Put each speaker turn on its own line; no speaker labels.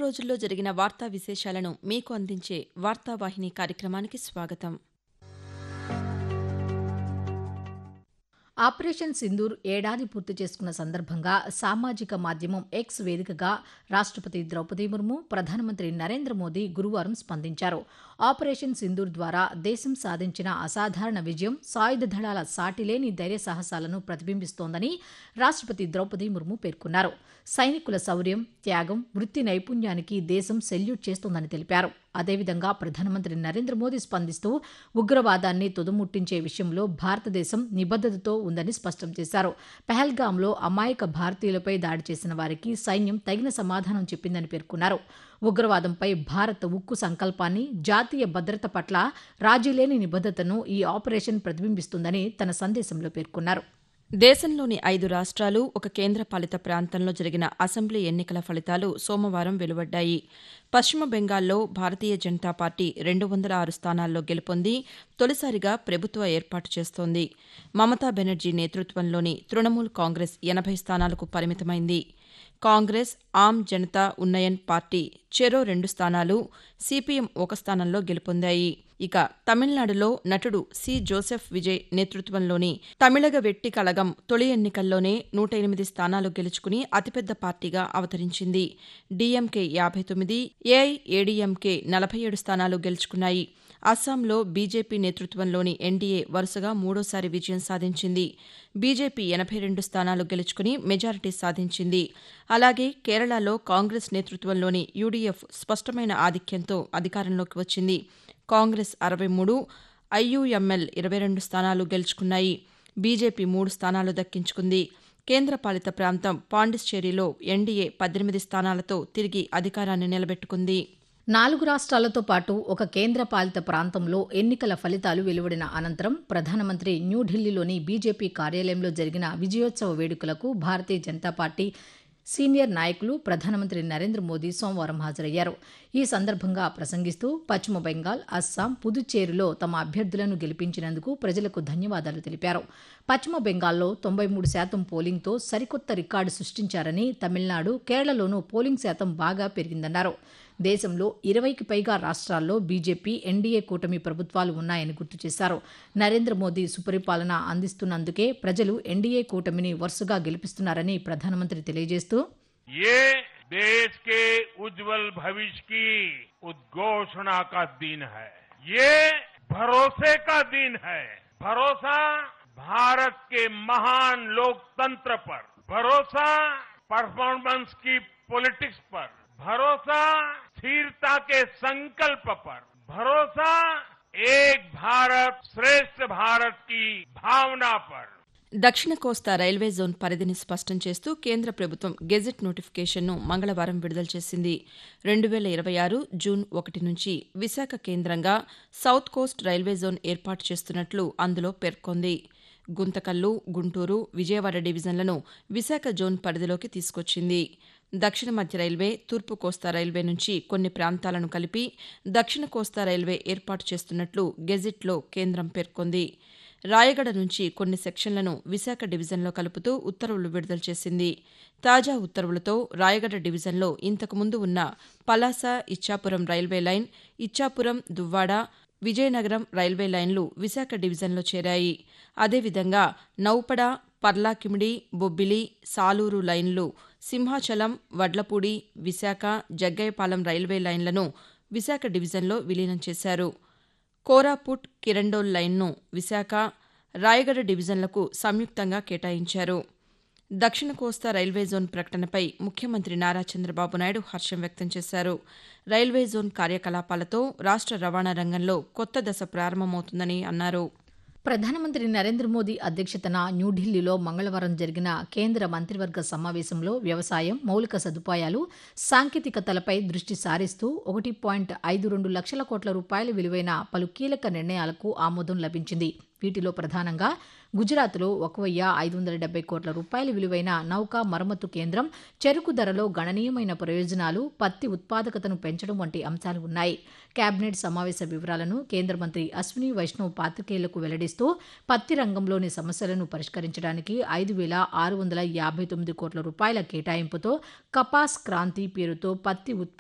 రోజుల్లో జరిగిన వార్తా విశేషాలను మీకు అందించే వార్తావాహిని కార్యక్రమానికి స్వాగతం
ఆపరేషన్ సింధూర్ ఏడాది పూర్తి చేసుకున్న సందర్భంగా సామాజిక మాధ్యమం ఎక్స్ వేదికగా రాష్ట్రపతి ద్రౌపది ముర్ము ప్రధానమంత్రి నరేంద్ర మోదీ గురువారం స్పందించారు ఆపరేషన్ సింధూర్ ద్వారా దేశం సాధించిన అసాధారణ విజయం సాయుధ దళాల సాటిలేని ధైర్య సాహసాలను ప్రతిబింబిస్తోందని రాష్ట్రపతి ద్రౌపది ముర్ము పేర్కొన్నారు సైనికుల శౌర్యం త్యాగం వృత్తి నైపుణ్యానికి దేశం సెల్యూట్ చేస్తోందని తెలిపారు అదేవిధంగా ప్రధానమంత్రి నరేంద్ర మోదీ స్పందిస్తూ ఉగ్రవాదాన్ని తుదముట్టించే విషయంలో భారతదేశం నిబద్దతతో ఉందని స్పష్టం చేశారు పెహల్గాంలో అమాయక భారతీయులపై దాడి చేసిన వారికి సైన్యం తగిన సమాధానం చెప్పిందని పేర్కొన్నారు ఉగ్రవాదంపై భారత్ ఉక్కు సంకల్పాన్ని జాతీయ భద్రత పట్ల రాజీలేని నిబద్దతను ఈ ఆపరేషన్ ప్రతిబింబిస్తుందని తన సందేశంలో పేర్కొన్నారు
దేశంలోని ఐదు రాష్ట్రాలు ఒక కేంద్రపాలిత ప్రాంతంలో జరిగిన అసెంబ్లీ ఎన్నికల ఫలితాలు సోమవారం వెలువడ్డాయి పశ్చిమ బెంగాల్లో భారతీయ జనతా పార్టీ రెండు వందల ఆరు స్థానాల్లో గెలుపొంది తొలిసారిగా ప్రభుత్వ ఏర్పాటు చేస్తోంది మమతా బెనర్జీ నేతృత్వంలోని తృణమూల్ కాంగ్రెస్ ఎనభై స్థానాలకు పరిమితమైంది కాంగ్రెస్ ఆమ్ జనతా ఉన్నయన్ పార్టీ చెరో రెండు స్థానాలు సిపిఎం ఒక స్థానంలో గెలుపొందాయి ఇక తమిళనాడులో నటుడు సి జోసెఫ్ విజయ్ నేతృత్వంలోని తమిళగ వెట్టి కళగం తొలి ఎన్నికల్లోనే నూట ఎనిమిది స్థానాలు గెలుచుకుని అతిపెద్ద పార్టీగా అవతరించింది డీఎంకే యాభై తొమ్మిది ఏఐఏడీఎంకే నలభై ఏడు స్థానాలు గెలుచుకున్నాయి అస్సాంలో బీజేపీ నేతృత్వంలోని ఎన్డీఏ వరుసగా మూడోసారి విజయం సాధించింది బీజేపీ ఎనభై రెండు స్థానాలు గెలుచుకుని మెజారిటీ సాధించింది అలాగే కేరళలో కాంగ్రెస్ నేతృత్వంలోని యూడీఎఫ్ స్పష్టమైన ఆధిక్యంతో అధికారంలోకి వచ్చింది కాంగ్రెస్ అరవై మూడు ఐయుఎంఎల్ ఇరవై రెండు స్థానాలు గెలుచుకున్నాయి బీజేపీ మూడు స్థానాలు దక్కించుకుంది కేంద్రపాలిత ప్రాంతం పాండిచ్చేరిలో ఎన్డీఏ పద్దెనిమిది స్థానాలతో తిరిగి అధికారాన్ని నిలబెట్టుకుంది
నాలుగు రాష్ట్రాలతో పాటు ఒక కేంద్రపాలిత ప్రాంతంలో ఎన్నికల ఫలితాలు వెలువడిన అనంతరం ప్రధానమంత్రి న్యూఢిల్లీలోని బీజేపీ కార్యాలయంలో జరిగిన విజయోత్సవ వేడుకలకు భారతీయ జనతా పార్టీ సీనియర్ నాయకులు ప్రధానమంత్రి నరేంద్ర మోదీ సోమవారం హాజరయ్యారు ఈ సందర్భంగా ప్రసంగిస్తూ పశ్చిమ బెంగాల్ అస్సాం పుదుచ్చేరిలో తమ అభ్యర్థులను గెలిపించినందుకు ప్రజలకు ధన్యవాదాలు తెలిపారు పశ్చిమ బెంగాల్లో తొంభై మూడు శాతం పోలింగ్తో సరికొత్త రికార్డు సృష్టించారని తమిళనాడు కేరళలోనూ పోలింగ్ శాతం బాగా పెరిగిందన్నారు దేశంలో ఇరవైకి పైగా రాష్ట్రాల్లో బీజేపీ ఎన్డీఏ కూటమి ప్రభుత్వాలు ఉన్నాయని గుర్తు చేశారు నరేంద్ర మోదీ సుపరిపాలన అందిస్తున్నందుకే ప్రజలు ఎన్డీఏ కూటమిని వరుసగా గెలిపిస్తున్నారని ప్రధానమంత్రి తెలియజేస్తూ
ये देश के उज्जवल भविष्य की उद्घोषणा का दिन है ये भरोसे का दिन है भरोसा भारत के महान लोकतंत्र पर भरोसा परफॉर्मेंस की पॉलिटिक्स पर भरोसा स्थिरता के संकल्प पर भरोसा एक भारत श्रेष्ठ भारत की भावना पर
దక్షిణ కోస్తా రైల్వే జోన్ పరిధిని స్పష్టం చేస్తూ కేంద్ర ప్రభుత్వం గెజిట్ నోటిఫికేషన్ను మంగళవారం విడుదల చేసింది రెండు వేల ఇరవై ఆరు జూన్ ఒకటి నుంచి విశాఖ కేంద్రంగా సౌత్ కోస్ట్ రైల్వే జోన్ ఏర్పాటు చేస్తున్నట్లు అందులో పేర్కొంది గుంతకల్లు గుంటూరు విజయవాడ డివిజన్లను విశాఖ జోన్ పరిధిలోకి తీసుకొచ్చింది దక్షిణ మధ్య రైల్వే తూర్పు కోస్తా రైల్వే నుంచి కొన్ని ప్రాంతాలను కలిపి దక్షిణ కోస్తా రైల్వే ఏర్పాటు చేస్తున్నట్లు గెజిట్లో కేంద్రం పేర్కొంది రాయగడ నుంచి కొన్ని సెక్షన్లను విశాఖ డివిజన్లో కలుపుతూ ఉత్తర్వులు విడుదల చేసింది తాజా ఉత్తర్వులతో రాయగడ డివిజన్లో ఇంతకుముందు ఉన్న Palasa Ichchapuram railway line Ichchapuram Duvvada Vizianagaram railway లైన్లు విశాఖ డివిజన్లో చేరాయి అదేవిధంగా నౌపడ పర్లాకిమిడి బొబ్బిలి సాలూరు లైన్లు సింహాచలం వడ్లపూడి విశాఖ జగ్గయ్యపాలెం రైల్వే లైన్లను విశాఖ డివిజన్లో విలీనం చేశారు కోరాపుట్ కిరండోల్ లైన్ను విశాఖ రాయగడ డివిజన్లకు సంయుక్తంగా కేటాయించారు దక్షిణ కోస్తా రైల్వే జోన్ ప్రకటనపై ముఖ్యమంత్రి నారా చంద్రబాబు నాయుడు హర్షం వ్యక్తం చేశారు రైల్వే జోన్ కార్యకలాపాలతో రాష్ట్ర రవాణా రంగంలో కొత్త దశ ప్రారంభమవుతుందని అన్నారు
ప్రధానమంత్రి నరేంద్ర మోదీ అధ్యక్షతన న్యూఢిల్లీలో మంగళవారం జరిగిన కేంద్ర మంత్రివర్గ సమావేశంలో వ్యవసాయం మౌలిక సదుపాయాలు సాంకేతికతలపై దృష్టి సారిస్తూ ఒకటి పాయింట్ ఐదు రెండు లక్షల కోట్ల రూపాయల విలువైన పలు కీలక నిర్ణయాలకు ఆమోదం లభించింది వీటిలో ప్రధానంగా గుజరాత్లో ఒక వెయ్యి ఐదు వందల డెబ్బై కోట్ల రూపాయల విలువైన నౌకా మరమ్మతు కేంద్రం చెరుకు ధరలో గణనీయమైన ప్రయోజనాలు పత్తి ఉత్పాదకతను పెంచడం వంటి అంశాలు ఉన్నాయి కేబినెట్ సమావేశ వివరాలను కేంద్ర మంత్రి అశ్విని వైష్ణవ్ పాతికేయులకు వెల్లడిస్తూ పత్తి రంగంలోని సమస్యలను పరిష్కరించడానికి ఐదు వేల ఆరు వందల యాభై తొమ్మిది కోట్ల రూపాయల కేటాయింపుతో కపాస్ క్రాంతి పేరుతో పత్తి ఉత్పత్తి